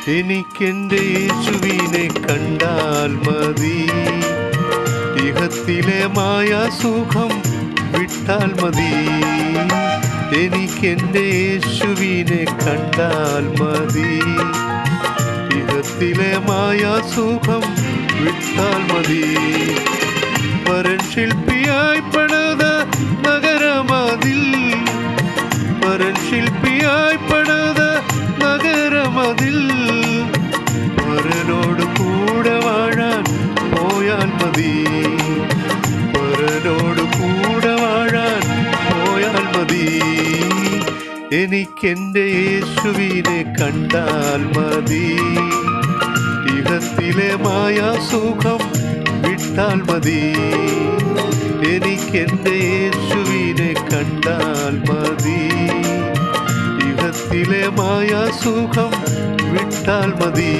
എനിക്കെന്റെ യേശുവിനെ കണ്ടാൽ മതി ഇഹത്തിലെ മായ സുഖം വിട്ടാൽ മതി എനിക്കെന്റെ യേശുവിനെ കണ്ടാൽ മതി ഇഹത്തിലെ മായ സുഖം വിട്ടാൽ മതി വരൻ ശില്പിയായി പണിത നഗരമതിൽ വരൻ ശില്പിയായി പണിത നഗരമതിൽ വരനോട് കൂടെ വാഴാൻ പോയാൽ മതി വരനോട് കൂടെ വാഴാൻ പോയാൽ മതി എനിക്കെന്റെ യേശുവിനെ കണ്ടാൽ മതി ഇഹത്തിലെ മായ സുഖം വിട്ടാൽ മതി എനിക്കെന്റെ യേശുവിനെ കണ്ടാൽ മതി ഇഹത്തിലെ മായ സുഖം വിട്ടാൽ മതി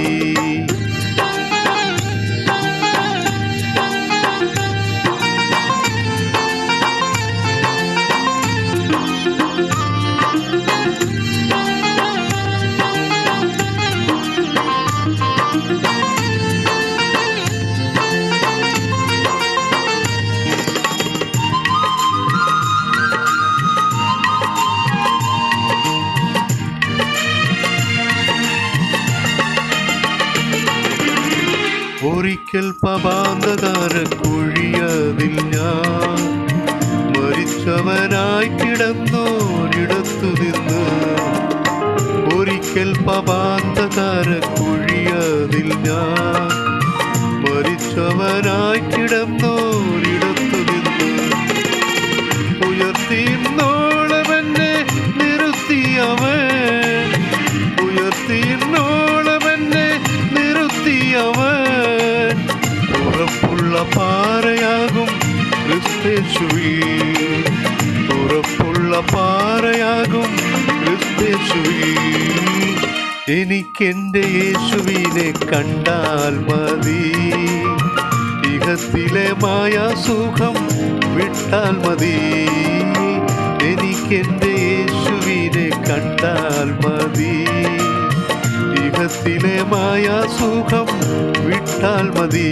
ഒരിക്കൽ പപാന്തകാര കുഴിയതിൽ ഞാൻ മരിച്ചവനായി കിടന്നോരിടത്തു നിന്ന് ഒരിക്കൽ പപാന്തകാര കുഴിയതിൽ ഞാൻ മരിച്ചവനായി കിടന്നോരിടത്തു നിന്ന് ഉയർത്തിന്നോളമെന്നെ നിർത്തിയവൻ ഉയർത്തിന്നോളമെന്നെ നിർത്തിയവൻ ഉറപ്പുള്ള പാറയാകും ക്രിസ്തേശുവിൽ ഉറപ്പുള്ള പാറയാകും ക്രിസ്തേശുവിൽ എനിക്കെന്റെ യേശുവിനെ കണ്ടാൽ മതി ഇഹത്തിലെ മായ സുഖം വിട്ടാൽ മതി എനിക്കെന്റെ യേശുവിനെ കണ്ടാൽ മതി ഇഹത്തിലെ മായ സുഖം വിട്ടാൽ മതി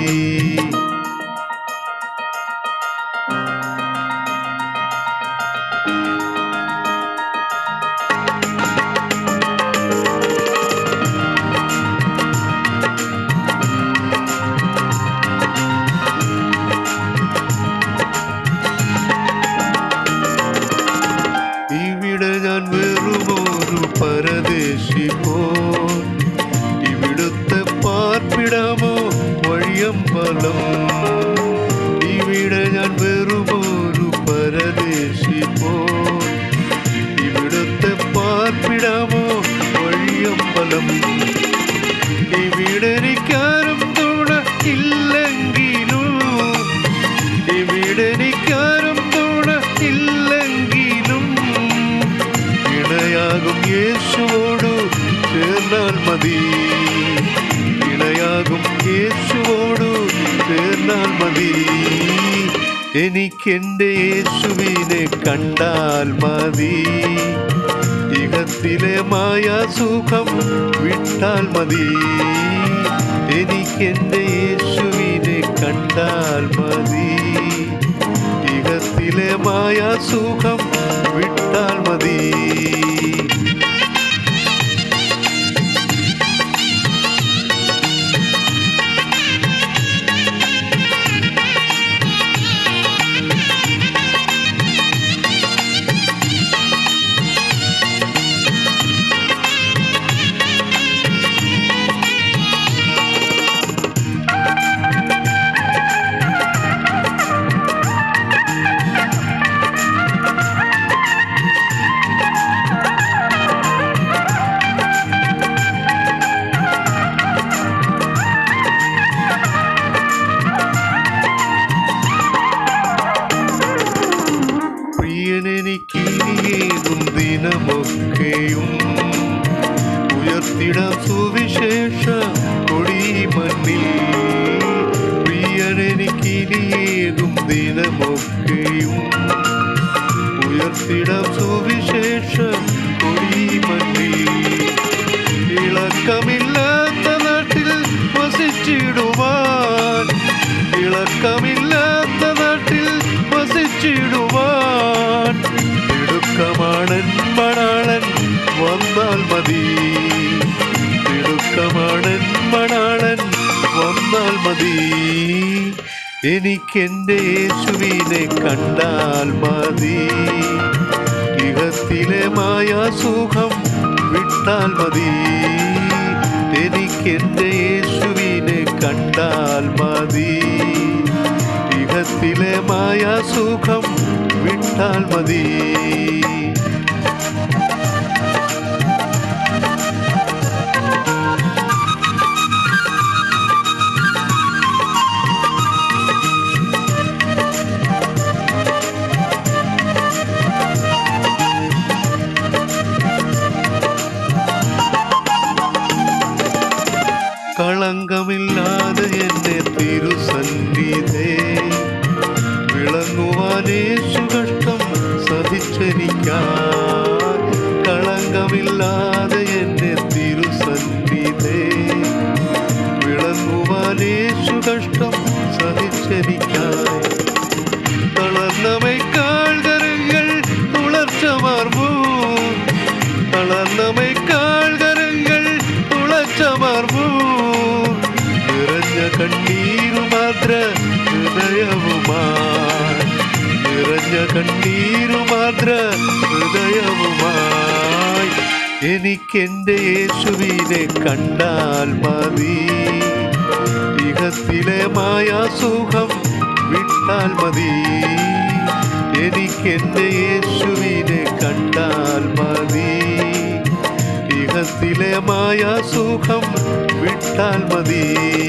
ഇവിടെ ഞാൻ വെറുമൊരു പരദേശി പോ ഇവിടുത്തെ പാർപ്പിടമോ വഴിയമ്പലം ഇവിടെ ഞാൻ വെറുമൊരു പരദേശി പോ ഇവിടുത്തെ പാർപ്പിടമോ വഴിയമ്പലം ഇവിടെ എനിക്കാരും തുണ ഇല്ലെങ്കിലും ഇവിടെ എനിക്കാരും തുണ ഇല്ലെങ്കിലും ഇണയാകും യേശുവോടു ചേർന്നാൽ മതി ഇണയാകും യേശുവോടു ചേർന്നാൽ മതി എനിക്കെന്റെ യേശുവിനെ കണ്ടാൽ മതി ഇഹത്തിലെ മായ സുഖം വിട്ടാൽ മതി എനിക്കെന്റെ യേശുവിനെ കണ്ടാൽ മതി ഇഹത്തിലെ മായ സുഖം വിട്ടാൽ മതി പ്രിയനെനിക്കിനിയേകും ദിനമൊക്കെയും ഉയർത്തിടാം സുവിശേഷ കൊടി മണ്ണിൽ പ്രിയനെനിക്കിനിയേകും ദിനമൊക്കെയും ഉയർത്തിടാം സുവിശേഷ കൊടി മണ്ണിൽ ഇളക്കം വന്നാൽ മതി എനിക്കെൻ്റെ യേശുവിനെ കണ്ടാൽ മതി ഇഹത്തിലെ മായാസുഖം വിട്ടാൽ മതി എനിക്കെൻ്റെ യേശുവിനെ കണ്ടാൽ മതി ഇഹത്തിലെ മായാസുഖം വിട്ടാൽ മതി കളങ്കമില്ലാതെ എന്നെ തിരുസന്നിധേ വിളങ്ങുവാനേശു കഷ്ടം സഹിച്ചനിക്കാൻ കളങ്കമില്ലാതെ എന്നെ തിരുസന്നിധേ വിളങ്ങുവാനേശു കഷ്ടം സഹിച്ചനിക്കാൻ തളർന്നമൈക്കാൾ കരങ്ങൾ തുളർച്ച മാർമൂ തളർന്നമൈക്കാൾ കരങ്ങൾ തുളച്ച മാർമൂ നിറഞ്ഞ കണ്ണീരുമാത്ര ഹൃദയവുമായി നിറഞ്ഞ കണ്ണീരുമാത്ര ഹൃദയവുമായി എനിക്കെൻ്റെ യേശുവിനെ കണ്ടാൽ മതി ഇഹത്തിലെ മായാസുഖം വിട്ടാൽ മതി എനിക്കെൻ്റെ യേശുവിനെ കണ്ടാൽ മതി ഇഹത്തിലെ മായാസുഖം വിട്ടാൽ മതി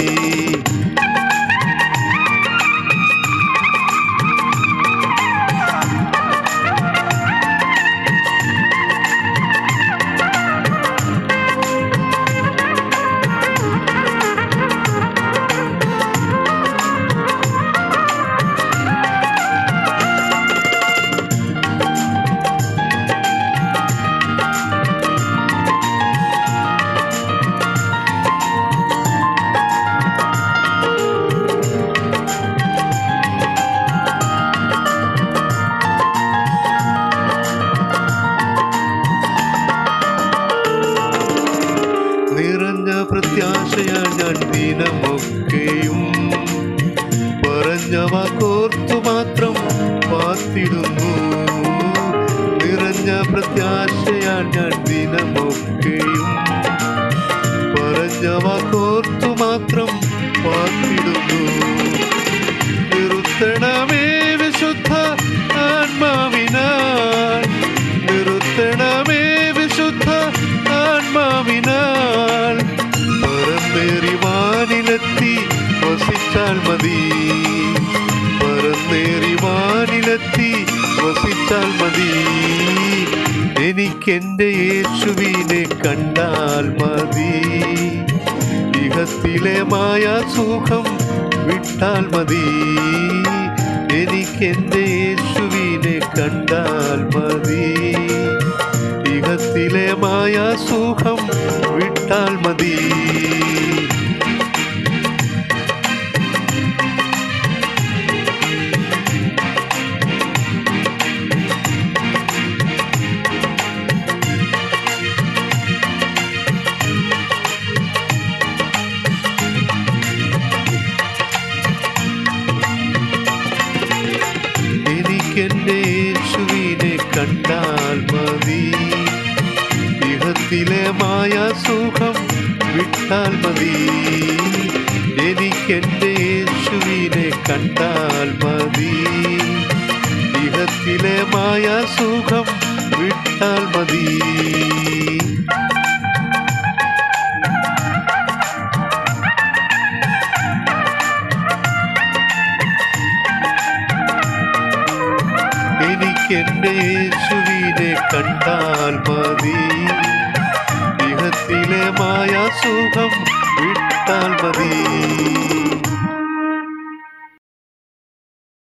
നിറഞ്ഞ പ്രത്യാശയാൽ ഞാൻ ദിനമൊക്കെയും പറഞ്ഞ വാക്കോർത്തു മാത്രം പാത്തിടുന്നു നിറഞ്ഞ പ്രത്യാശയാൽ ഞാൻ ദിനമൊക്കെയും പറഞ്ഞ വാക്കോർത്തു മാത്രം പാത്തിടുന്നു നിർത്തണമേ വിശുദ്ധ ആത്മാവിനാൽ നിർത്തണമേ വിശുദ്ധ ആത്മാവിനാൽ പറന്നേറി വാനിലെത്തി വസിച്ചാൽ മതി പറന്നേറി വാനിലെത്തി വസിച്ചാൽ മതി എനിക്കെൻ്റെ യേശുവിനെ കണ്ടാൽ മതി ഇഹത്തിലെ മായാസുഖം വിട്ടാൽ മതി എനിക്കെൻ്റെ യേശുവിനെ കണ്ടാൽ മതി ഇഹത്തിലെ മായാസുഖം വിട്ടാൽ മതി എനിക്കെൻ്റെ യേശുവിനെ കണ്ടാൽ മതി ഇഹത്തിലെ മായാസുഖം വിട്ടാൽ മതി എനിക്കെൻ്റെ യേശുവിനെ കണ്ടാൽ മതി ഇഹത്തിലെ മായാസുഖം വിട്ടാൽ മതി എനിക്കെൻ്റെ യേശുവിനെ കണ്ടാൽ മതി ഇഹത്തിലെ മായാസുഖം വിട്ടാൽ മതി